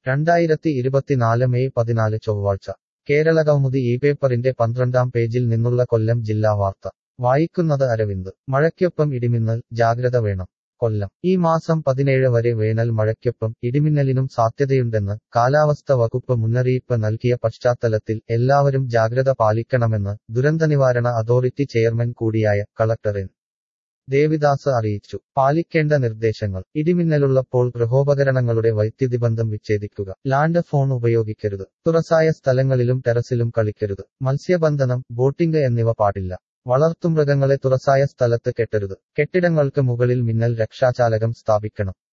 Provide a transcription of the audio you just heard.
രണ്ടായിരത്തി ഇരുപത്തിനാല് മെയ് പതിനാല് ചൊവ്വാഴ്ച കേരള കൗമുദി ഈ പേപ്പറിന്റെ പന്ത്രണ്ടാം പേജിൽ നിന്നുള്ള കൊല്ലം ജില്ലാ വാർത്ത വായിക്കുന്നത് അരവിന്ദ് മഴയ്ക്കൊപ്പം ഇടിമിന്നൽ ജാഗ്രത വേണം കൊല്ലം ഈ മാസം പതിനേഴ് വരെ വേനൽ മഴയ്ക്കൊപ്പം ഇടിമിന്നലിനും സാധ്യതയുണ്ടെന്ന് കാലാവസ്ഥ വകുപ്പ് മുന്നറിയിപ്പ് നൽകിയ പശ്ചാത്തലത്തിൽ എല്ലാവരും ജാഗ്രത പാലിക്കണമെന്ന് ദുരന്തനിവാരണ അതോറിറ്റി ചെയർമാൻ കൂടിയായ കളക്ടർ എൻ ദേവിദാസ് അറിയിച്ചു പാലിക്കേണ്ട നിർദ്ദേശങ്ങൾ ഇടിമിന്നലുള്ളപ്പോൾ ഗൃഹോപകരണങ്ങളുടെ വൈദ്യുതിബന്ധം വിച്ഛേദിക്കുക ലാൻഡ് ഫോൺ ഉപയോഗിക്കരുത് തുറസായ സ്ഥലങ്ങളിലും ടെറസിലും കളിക്കരുത് മത്സ്യബന്ധനം ബോട്ടിംഗ് എന്നിവ പാടില്ല വളർത്തുമൃഗങ്ങളെ തുറസായ സ്ഥലത്ത് കെട്ടരുത് കെട്ടിടങ്ങൾക്ക് മുകളിൽ മിന്നൽ രക്ഷാചാലകം സ്ഥാപിക്കണം